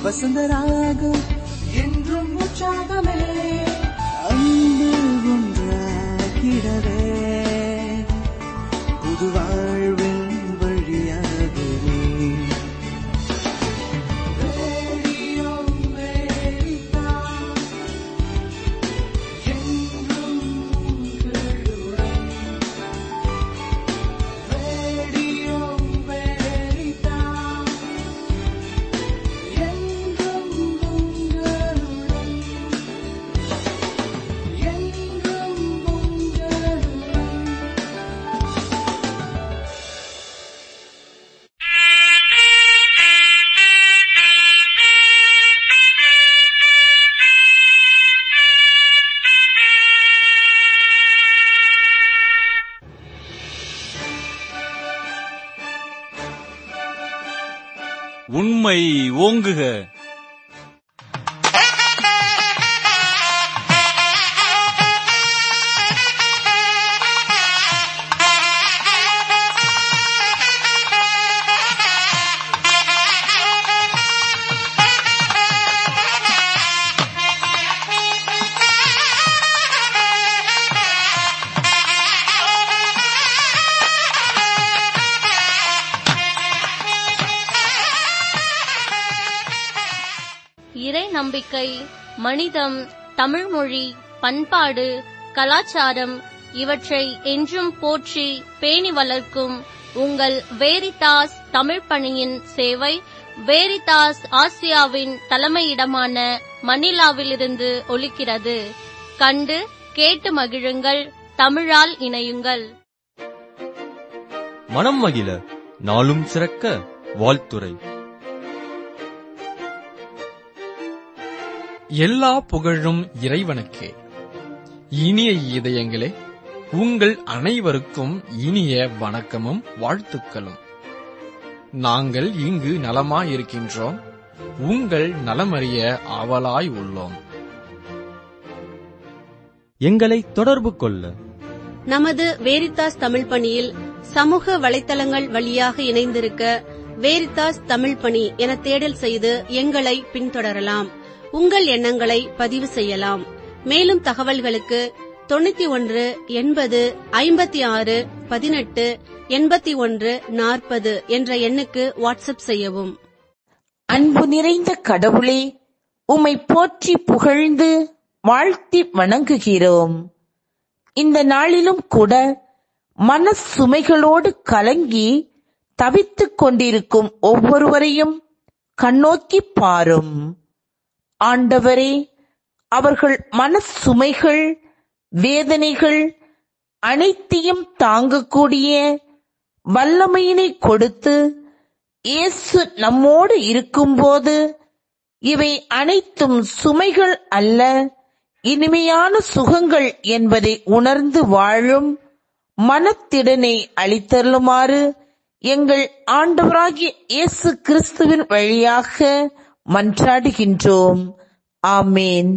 வசந்தராகம் என்றும் உற்சாகமே அன்பு ஒன்றாகிடவே புது வாழ்வின் வழியாகவே ரேடியோ அமெரிக்கா, என்றும் உங்களுடன். ரேடியோ அமெரிக்கா, என்றும் உங்களுடன். என்றும் உங்களுடன். உண்மை ஓங்குக இறை நம்பிக்கை மனிதம் தமிழ்மொழி பண்பாடு கலாச்சாரம் இவற்றை என்றும் போற்றி பேணி வளர்க்கும் உங்கள் வேரிதாஸ் தமிழ் பணியின் சேவை வேரிதாஸ் ஆசியாவின் தலைமையிடமான மணிலாவிலிருந்து ஒலிக்கிறது கண்டு கேட்டு மகிழுங்கள் தமிழால் இணையுங்கள் மனம் மகிழ நாளும் சிறக்க வாழ்த்துரை எல்லா புகழும் இறைவனுக்கே இனிய இதயங்களே உங்கள் அனைவருக்கும் இனிய வணக்கமும் வாழ்த்துக்களும் நாங்கள் இங்கு நலமாயிருக்கின்றோம் உங்கள் நலமறிய ஆவலாய் உள்ளோம் எங்களை தொடர்பு கொள்ள நமது வேரித்தாஸ் தமிழ் பணியில் சமூக வலைத்தளங்கள் வழியாக இணைந்திருக்க வேரித்தாஸ் தமிழ் பணி என தேடல் செய்து எங்களை பின்தொடரலாம் உங்கள் எண்ணங்களை பதிவு செய்யலாம் மேலும் தகவல்களுக்கு தொண்ணூத்தி ஒன்று எண்பது ஐம்பத்தி ஆறு பதினெட்டு எண்பத்தி ஒன்று நாற்பது என்ற எண்ணுக்கு வாட்ஸ்அப் செய்யவும் அன்பு நிறைந்த கடவுளே உம்மை போற்றி புகழ்ந்து வாழ்த்தி வணங்குகிறோம் இந்த நாளிலும் கூட மன சுமைகளோடு கலங்கி தவித்துக் கொண்டிருக்கும் ஒவ்வொருவரையும் கண்ணோக்கி பாரும் ஆண்டவரே அவர்கள் மன சுமைகள் வேதனைகள் அனைத்தையும் தாங்கக்கூடிய வல்லமையினை கொடுத்து இயேசு நம்மோடு இருக்கும்போது இவை அனைத்தும் சுமைகள் அல்ல இனிமையான சுகங்கள் என்பதை உணர்ந்து வாழும் மனத்திடனை அளித்தருளுமாறு எங்கள் ஆண்டவராகிய இயேசு கிறிஸ்துவின் வழியாக மன்றாடுகின்றோம் ஆமேன்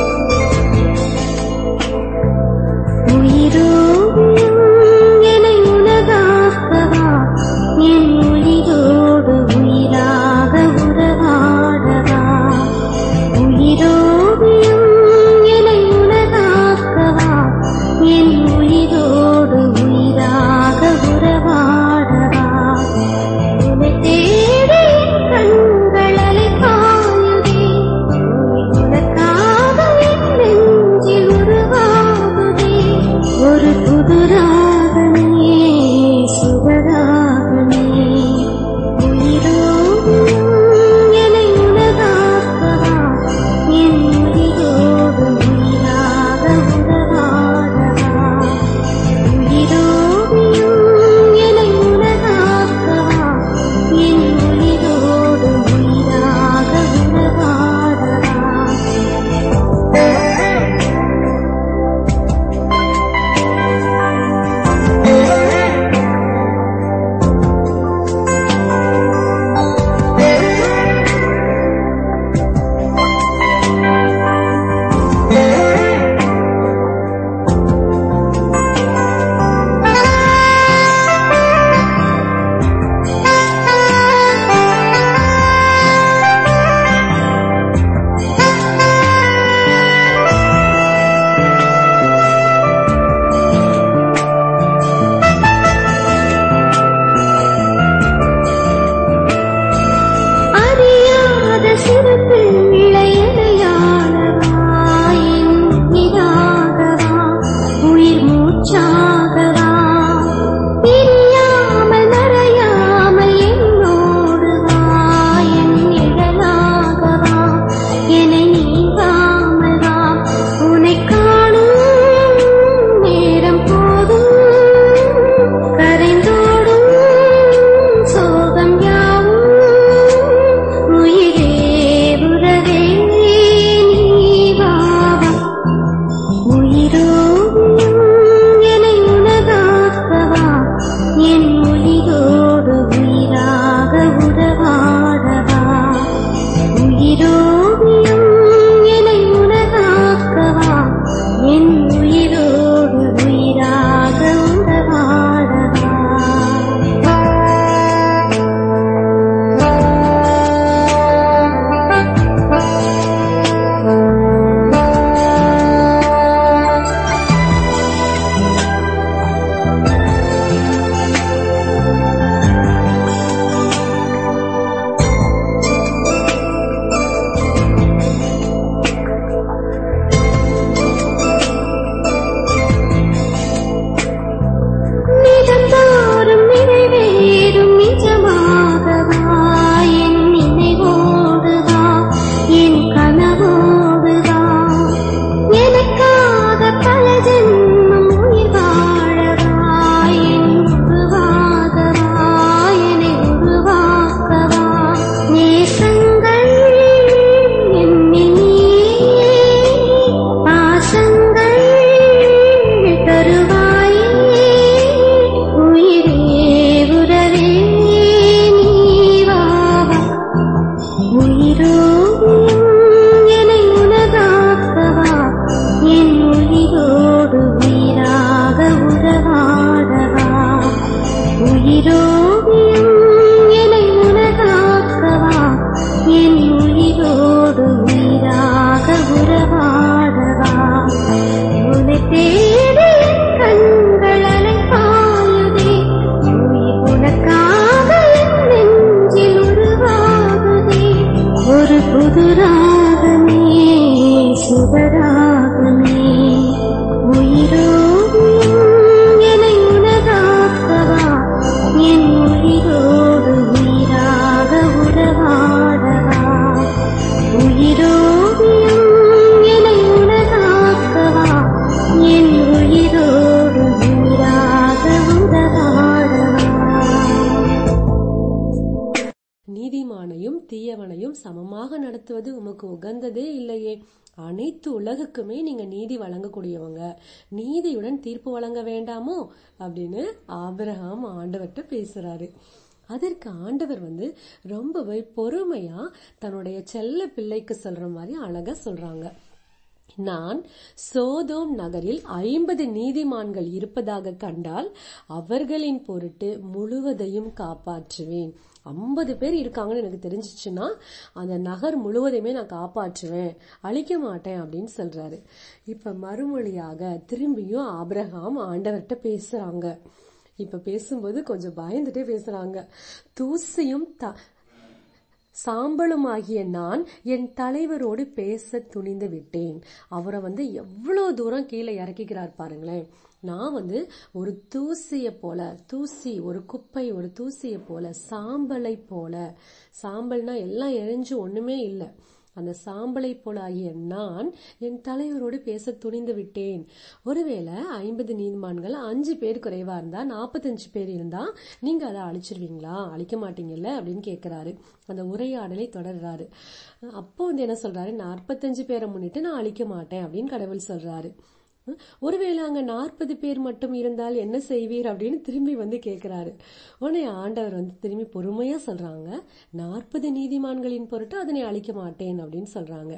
உயிரும் என்னை சமமாக நடத்துவது உமக்கு உகந்ததே இல்லையே அனைத்து உலகுக்குமே நீங்க நீதி வழங்கக்கூடியவங்க நீதியுடன் தீர்ப்பு வழங்க வேண்டாமோ அப்படின்னு ஆபிரகாம் ஆண்டவர்கிட்ட பேசுறாரு அதற்கு ஆண்டவர் வந்து ரொம்பவே பொறுமையா தன்னுடைய செல்ல பிள்ளைக்கு சொல்ற மாதிரி அழகா சொல்றாங்க நான் சோதோம் நகரில் ஐம்பது நீதிமான்கள் இருப்பதாக கண்டால் அவர்களின் பொருட்டு முழுவதையும் காப்பாற்றுவேன் ஐம்பது பேர் இருக்காங்கன்னு எனக்கு தெரிஞ்சிச்சுன்னா அந்த நகர் முழுவதையுமே நான் காப்பாற்றுவேன் அழிக்க மாட்டேன் அப்படின்னு சொல்றாரு இப்ப மறுமொழியாக திரும்பியும் ஆபிரகாம் ஆண்டவர்கிட்ட பேசுறாங்க இப்ப பேசும்போது கொஞ்சம் பயந்துட்டே பேசுறாங்க தூசியும் த சாம்பலுமாகிய நான் என் தலைவரோடு பேச துணிந்து விட்டேன் அவரை வந்து எவ்வளவு தூரம் கீழே இறக்கிக்கிறார் பாருங்களேன் நான் வந்து ஒரு தூசிய போல தூசி ஒரு குப்பை ஒரு தூசிய போல சாம்பலை போல சாம்பல்னா எல்லாம் எரிஞ்சு ஒண்ணுமே இல்லை அந்த சாம்பலை போல ஆகிய நான் என் தலைவரோடு பேச துணிந்து விட்டேன் ஒருவேளை ஐம்பது நீதிமான்கள் அஞ்சு பேர் குறைவா இருந்தா நாற்பத்தஞ்சு பேர் இருந்தா நீங்க அதை அழிச்சிருவீங்களா அழிக்க மாட்டீங்கல்ல அப்படின்னு கேக்குறாரு அந்த உரையாடலை தொடர்றாரு அப்போ வந்து என்ன சொல்றாரு நாற்பத்தஞ்சு பேரை முன்னிட்டு நான் அழிக்க மாட்டேன் அப்படின்னு கடவுள் சொல்றாரு ஒருவேளை அங்க நாற்பது பேர் மட்டும் இருந்தால் என்ன செய்வீர் அப்படின்னு திரும்பி வந்து கேக்குறாரு உடனே ஆண்டவர் வந்து திரும்பி பொறுமையா சொல்றாங்க நாற்பது நீதிமான்களின் பொருட்டு அதனை அழிக்க மாட்டேன் அப்படின்னு சொல்றாங்க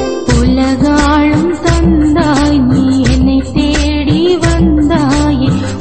உலகாளும் தந்தாய் நீ என்னை தேடி வந்தாயே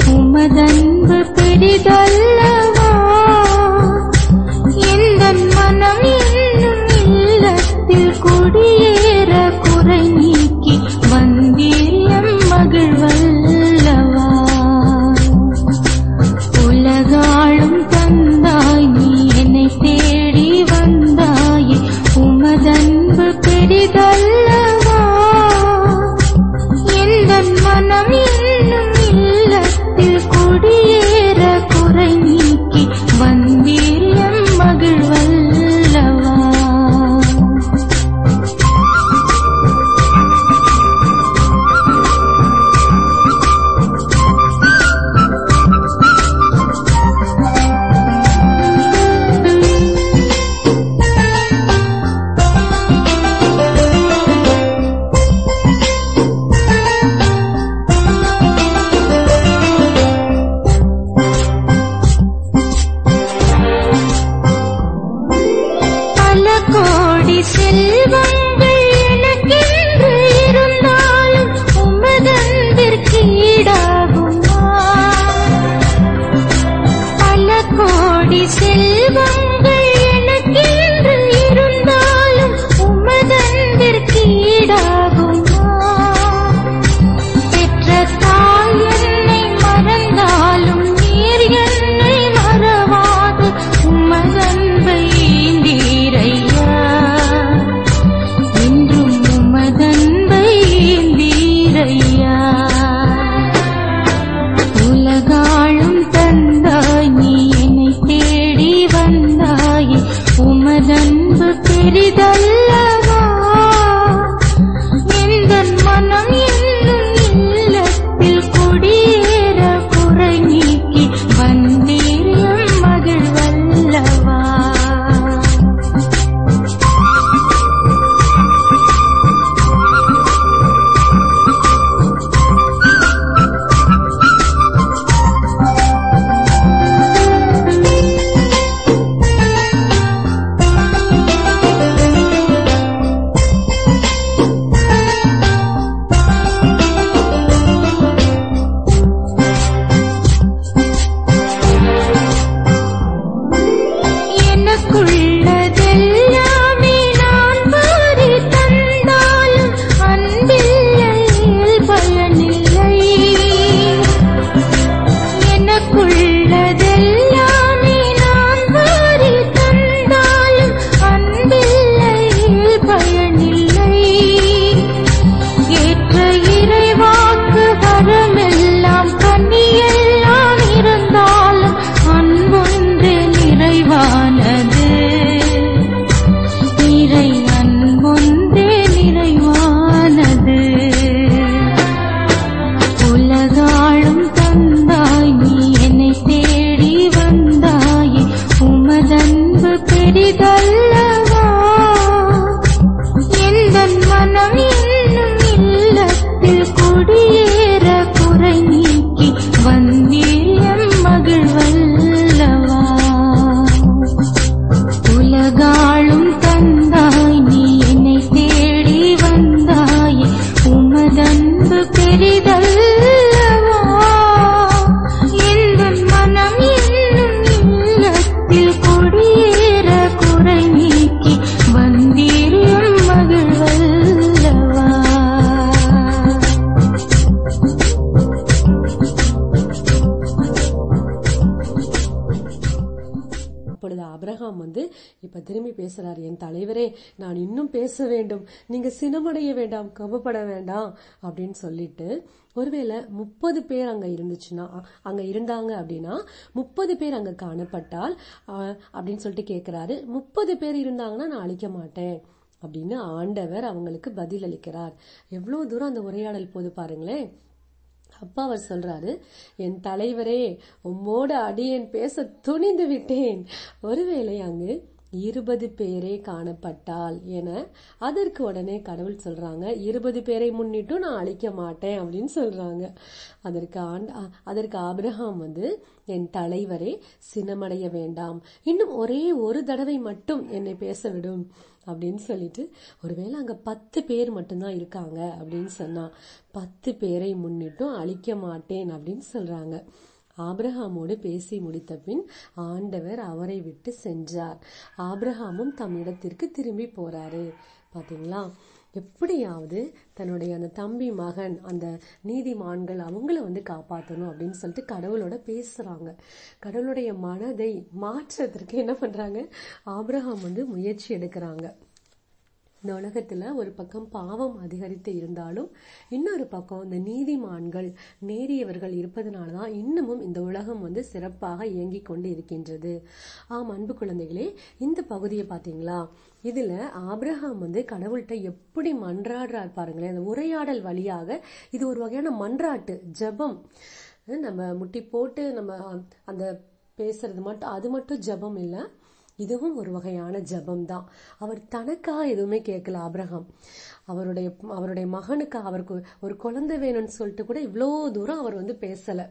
ஆபிரகாம் வந்து இப்ப திரும்பி பேசுறாரு என் தலைவரே நான் இன்னும் பேச வேண்டும் நீங்க சினமடைய வேண்டாம் கவப்பட வேண்டாம் அப்படின்னு சொல்லிட்டு ஒருவேளை முப்பது பேர் அங்க இருந்துச்சுன்னா அ- அங்க இருந்தாங்க அப்படின்னா முப்பது பேர் அங்க காணப்பட்டால் அஹ், அப்படின்னு சொல்லிட்டு கேக்குறாரு முப்பது பேர் இருந்தாங்கன்னா நான் அழிக்க மாட்டேன் அப்படின்னு ஆண்டவர் அவங்களுக்கு பதில் அளிக்கிறார் எவ்வளவு தூரம் அந்த உரையாடல் போது பாருங்களேன் அப்பா அவர் சொல்றாரு என் தலைவரே உம்மோட அடியேன் பேச துணிந்து விட்டேன் ஒருவேளை அங்கு இருபது பேரே காணப்பட்டால் என அதற்கு உடனே கடவுள் சொல்றாங்க இருபது பேரை முன்னிட்டும் நான் அழிக்க மாட்டேன் அப்படின்னு சொல்றாங்க அதற்கு ஆண்ட அ- அதற்கு ஆபிரகாம் வந்து என் தலைவரே சினமடைய வேண்டாம் இன்னும் ஒரே ஒரு தடவை மட்டும் என்னை பேச விடும் அப்படின்னு சொல்லிட்டு ஒருவேளை அங்க பத்து பேர் மட்டும்தான் இருக்காங்க அப்படின்னு சொன்னா பத்து பேரை முன்னிட்டும் அழிக்க மாட்டேன் அப்படின்னு சொல்றாங்க ஆபிரகாமோடு பேசி முடித்த பின் ஆண்டவர் அவரை விட்டு சென்றார் ஆபிரகாமும் தம் இடத்திற்கு திரும்பி போறாரு பாத்தீங்களா எப்படியாவது தன்னுடைய அந்த தம்பி மகன் அந்த நீதிமான்கள் அவங்கள வந்து காப்பாற்றணும் அப்படின்னு சொல்லிட்டு கடவுளோட பேசுறாங்க கடவுளுடைய மனதை மாற்றுறதுக்கு என்ன பண்றாங்க ஆபிரகாம் வந்து முயற்சி எடுக்கிறாங்க இந்த உலகத்துல ஒரு பக்கம் பாவம் அதிகரித்து இருந்தாலும் இன்னொரு பக்கம் இந்த நீதிமான்கள் நேரியவர்கள் இருப்பதனாலதான் இன்னமும் இந்த உலகம் வந்து சிறப்பாக இயங்கிக் கொண்டு இருக்கின்றது ஆம் அன்பு குழந்தைகளே இந்த பகுதியை பாத்தீங்களா இதுல ஆபிரகாம் வந்து கடவுள்கிட்ட எப்படி மன்றாடுறார் பாருங்களேன் அந்த உரையாடல் வழியாக இது ஒரு வகையான மன்றாட்டு ஜெபம் நம்ம முட்டி போட்டு நம்ம அந்த பேசுறது மட்டும் அது மட்டும் ஜெபம் இல்ல இதுவும் ஒரு வகையான ஜெபம் தான் அவர் தனக்காக எதுவுமே கேட்கல ஆபிரகாம் அவருடைய அவருடைய மகனுக்கு அவருக்கு ஒரு குழந்தை வேணும்னு சொல்லிட்டு கூட இவ்வளோ தூரம் அவர் வந்து பேசல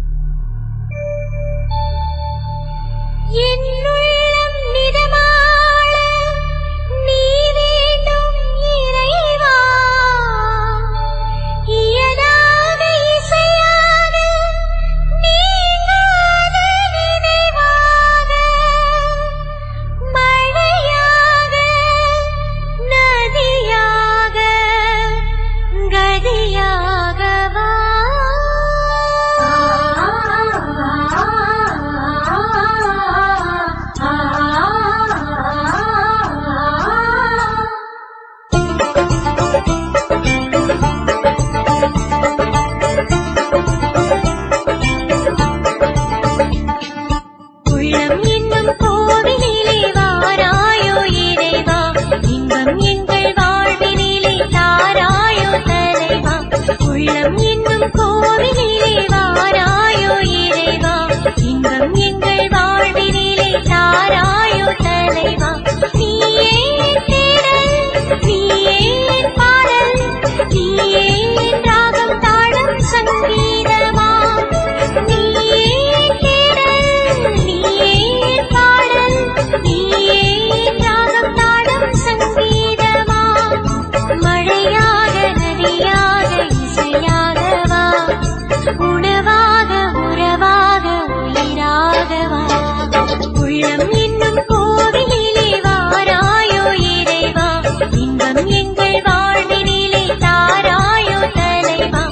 என்னுள்ளம் நிறமாள நீ வேண்டும் இறைவா இயலாத இசையாக நீங்காத நினைவாக மழையாக நதியாக கதியாக உள்ளம் என்னும் கோவிலிலே வாராயோ இறைவா இன்பம் எங்கள் வாழ்வினிலே தாராயோ தலைவா உள்ளம் என்னும் கோவிலிலே வாராயோ இறைவா இன்பம் எங்கள் வாழ்வினிலே தாராயோ தலைவா நீயே தேடல் நீயே பாடல் நீயே ராகம் தாளம் சங்கீதமா நீயே தேடல் நீயே பாடல் நீயே ராகம் தாளம் சங்கீதமா மழையாக நதியாக இசையாகவா உணவாக உறவாக உயிராகவா உள்ளம் என்னும் கோவிலிலே வாராயோ இறைவா இன்பம் எங்கள் வாழ்வினிலே தாராயோ தலைவா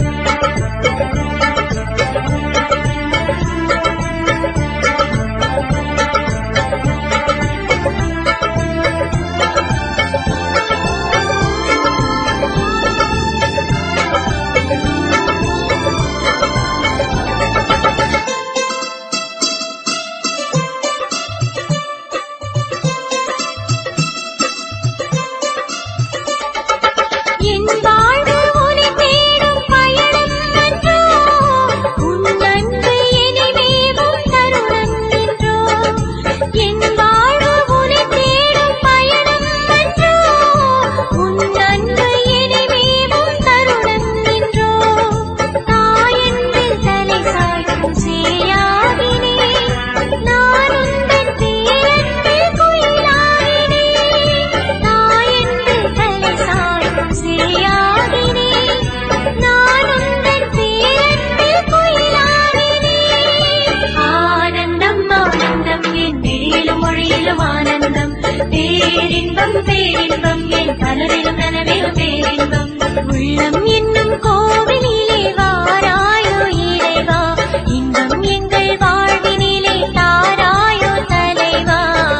என் வாழ்வு உனை தேடும் பயணம் என்றோ உன் அன்பு இனிமேவும் தருணம் என்றோ என் வாழ்வு உனை தேடும் பயணம் என்றோ உன் அன்பு இனிமேவும் தருணம் என்றோ தாயென்று தலை சாய்க்கும் சேயாகினே நான் உந்தன் பேரன்பில் குயிலாகினே தாயென்று தலை சாய்க்கும் சேயாகினே நான் உந்தன் பேரன்பில் குயிலாகினே ஆனந்தம் ஆனந்தம் என் மேலும் மொழியிலும் ஆனந்தம் பேரின்பம் பேரின்பம் என் கனவிலும் நனவிலும் பேரின்பம் உள்ளம் என்னும் கோவிலிலே வாராயோ இறைவா இன்பம் எங்கள் வாழ்வினிலே தாராயோ தலைவா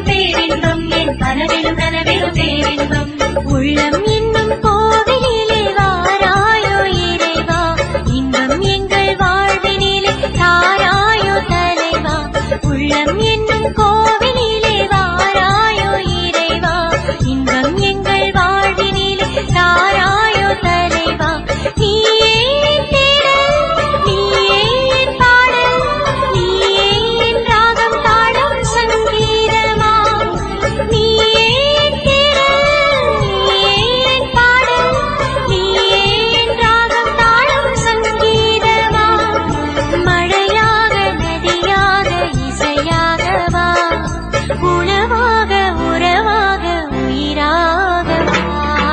பேரின்பம் பேரின்பம் என் கனவிலும் நனவிலும் பேரின்பம் உள்ளம் என்னும் கோவிலிலே வாராயோ இறைவா இன்பம் எங்கள் வாழ்வினிலே தாராயோ தலைவா உள்ளம் என்னும் கோவிலிலே வாராயோ இறைவா இன்பம் எங்கள் வாழ்வினிலே தாராயோ தலைவா நீயே என் தேடல், நீயே என் பாடல், நீயே என் ராகம் பாடும் சங்கீதமா. நீயே என் தேடல், நீயே என் பாடல், நீயே என் ராகம் பாடும் சங்கீதமா. மழையாக நதியாக இசையாகவா உணவாக உறவாக உயிராகவா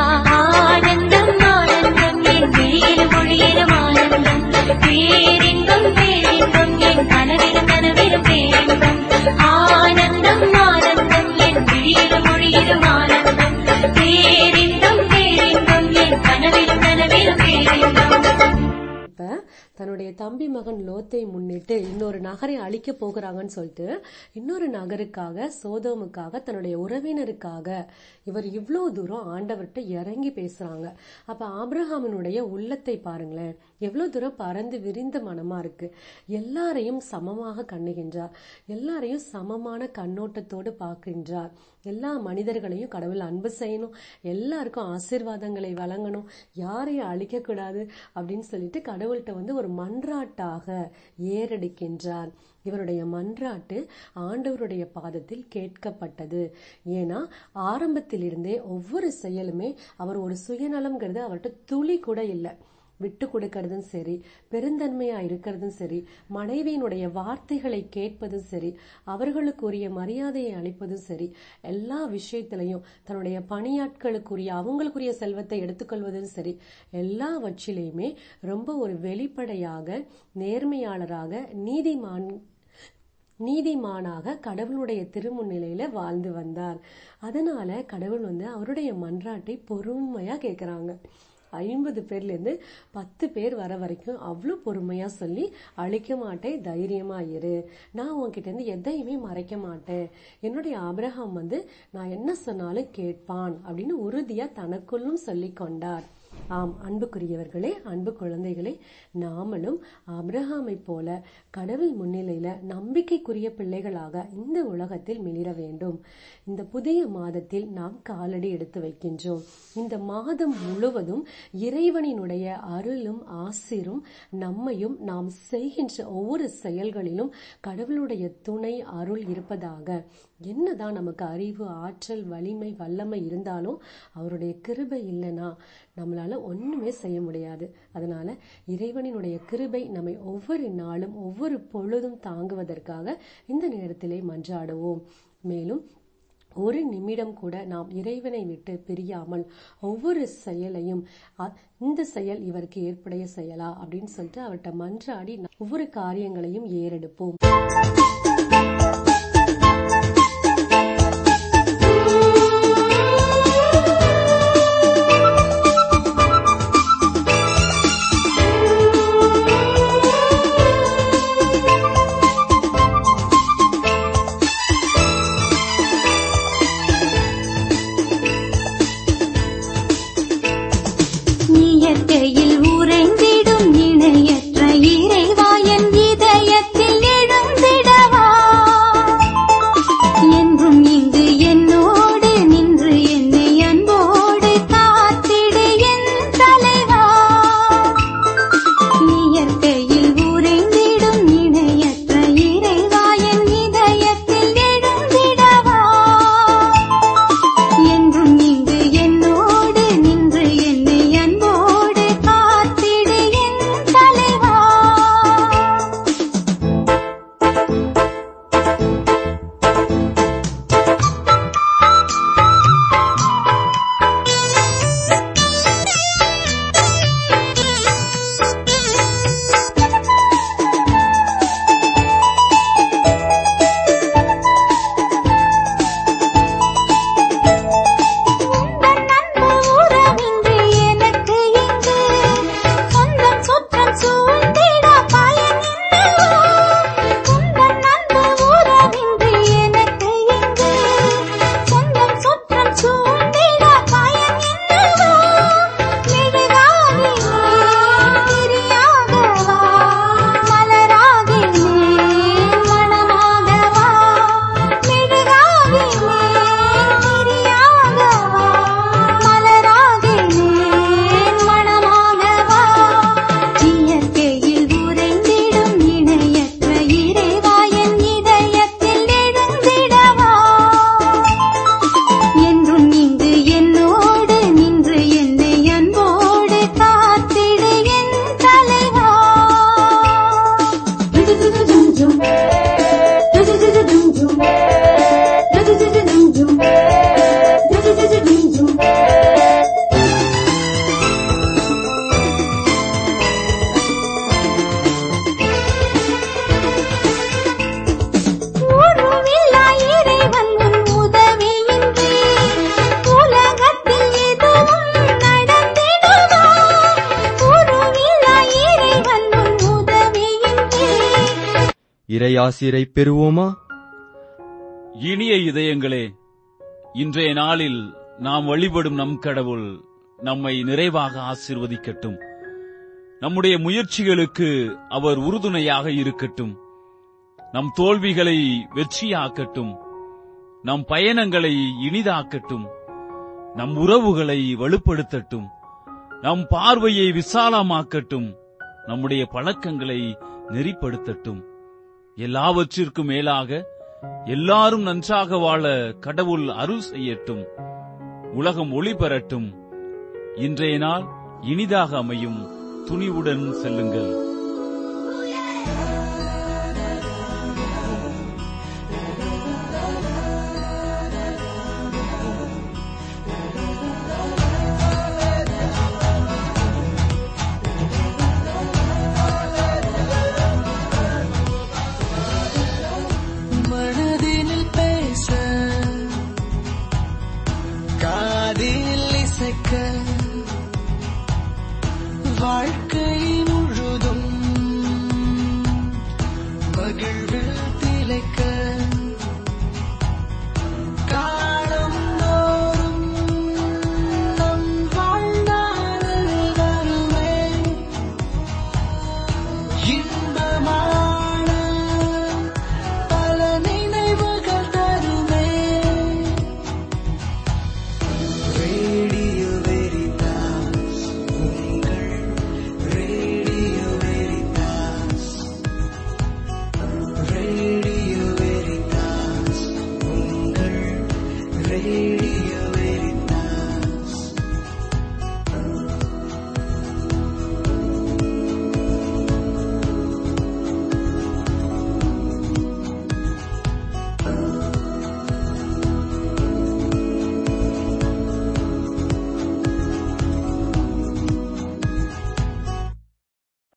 ஆனந்தம் ஆனந்தம் என் வெளியிலும் மொழியிலும் ஆனந்தம் பேரின்பம் பேரின்பம் என் கனவிலும் கனவிலும் பேரின்பம் ஆனந்தம் ஆனந்தம் என் வெளியிலும் மொழியிலும் ஆனந்தம் பேரின்பம் பேரின்பம் என் கனவிலும் கனவிலும் பேரின்பம் இப்ப தன்னுடைய தம்பி மகன் லோத்தை முன்னிட்டு இன்னொரு நகரை அழிக்க போகிறாங்கன்னு சொல்லிட்டு இன்னொரு நகருக்காக சோதோமுக்காக தன்னுடைய உறவினருக்காக இவர் இவ்வளோ தூரம் ஆண்டவர்கிட்ட இறங்கி பேசுறாங்க அப்ப ஆபிரகாமினுடைய உள்ளத்தை பாருங்களேன் எவ்வளவு தூரம் பறந்து விரிந்த மனமா இருக்கு எல்லாரையும் சமமாக கண்ணுகின்றார் எல்லாரையும் சமமான கண்ணோட்டத்தோடு பார்க்கின்றார் எல்லா மனிதர்களையும் கடவுள் அன்பு செய்யணும் எல்லாருக்கும் ஆசீர்வாதங்களை வழங்கணும் யாரையும் அழிக்க கூடாது அப்படின்னு சொல்லிட்டு கடவுள்கிட்ட வந்து ஒரு மன்றாட்டாக ஏறெடுக்கின்றார் இவருடைய மன்றாட்டு ஆண்டவருடைய பாதத்தில் கேட்கப்பட்டது ஏன்னா ஆரம்பத்திலிருந்தே ஒவ்வொரு செயலுமே அவர் ஒரு சுயநலம்ங்கிறது அவர்கிட்ட துளி கூட இல்லை விட்டு கொடுக்கறதும் சரி பெருந்தன்மையா இருக்கிறதும் சரி மனைவியினுடைய வார்த்தைகளை கேட்பதும் சரி அவர்களுக்குரிய மரியாதையை அளிப்பதும் சரி எல்லா விஷயத்திலையும் தன்னுடைய பணியாட்களுக்குரிய அவங்களுக்குரிய செல்வத்தை எடுத்துக்கொள்வதும் சரி எல்லாவற்றிலையுமே ரொம்ப ஒரு வெளிப்படையாக நேர்மையாளராக நீதிமான் நீதிமானாக கடவுளுடைய திருமுன்னிலையில வாழ்ந்து வந்தார் அதனால கடவுள் வந்து அவருடைய மன்றாட்டை பொறுமையா கேக்குறாங்க ஐம்பது பேர்ல இருந்து பத்து பேர் வர வரைக்கும் அவ்வளோ பொறுமையா சொல்லி அழிக்க மாட்டேன் தைரியமா இரு நான் உன்கிட்ட இருந்து எதையுமே மறைக்க மாட்டேன் என்னுடைய ஆபிரகாம் வந்து நான் என்ன சொன்னாலும் கேட்பான் அப்படின்னு உறுதியா தனக்குள்ளும் சொல்லி கொண்டார் ஆம் அன்புக்குரியவர்களே அன்பு குழந்தைகளே நாமளும் ஆபிரகாமை போல கடவுள் முன்னிலையில நம்பிக்கைக்குரிய பிள்ளைகளாக இந்த உலகத்தில் மிளிர வேண்டும் இந்த புதிய மாதத்தில் நாம் காலடி எடுத்து வைக்கின்றோம் இந்த மாதம் முழுவதும் இறைவனினுடைய அருளும் ஆசிரும் நம்மையும் நாம் செய்கின்ற ஒவ்வொரு செயல்களிலும் கடவுளுடைய துணை அருள் இருப்பதாக என்னதான் நமக்கு அறிவு ஆற்றல் வலிமை வல்லமை இருந்தாலும் அவருடைய கிருபை இல்லைன்னா நம்மளால ஒண்ணுமே செய்ய முடியாது அதனால இறைவனினுடைய கிருபை நம்மை ஒவ்வொரு நாளும் ஒவ்வொரு பொழுதும் தாங்குவதற்காக இந்த நேரத்திலே மன்றாடுவோம் மேலும் ஒரு நிமிடம் கூட நாம் இறைவனை விட்டு பிரியாமல் ஒவ்வொரு செயலையும் அ- இந்த செயல் இவருக்கு ஏற்புடைய செயலா அப்படின்னு சொல்லிட்டு அவர்கிட்ட மன்றாடி ஒவ்வொரு காரியங்களையும் ஏறெடுப்போம் இயற்கையில் உறைந்திடும் இணையற்ற இறைவா என் இதயத்தில் எழுந்திடவா இறையாசிரை பெறுவோமா இனிய இதயங்களே இன்றைய நாளில் நாம் வழிபடும் நம் கடவுள் நம்மை நிறைவாக ஆசீர்வதிக்கட்டும் நம்முடைய முயற்சிகளுக்கு அவர் உறுதுணையாக இருக்கட்டும் நம் தோல்விகளை வெற்றியாக்கட்டும் நம் பயணங்களை இனிதாக்கட்டும் நம் உறவுகளை வலுப்படுத்தட்டும் நம் பார்வையை விசாலமாக்கட்டும் நம்முடைய பழக்கங்களை நெறிப்படுத்தட்டும் எல்லாவற்றிற்கும் மேலாக எல்லாரும் நன்றாக வாழ கடவுள் அருள் செய்யட்டும் உலகம் ஒளி பெறட்டும் இன்றைய நாள் இனிதாக அமையும் துணிவுடன் செல்லுங்கள்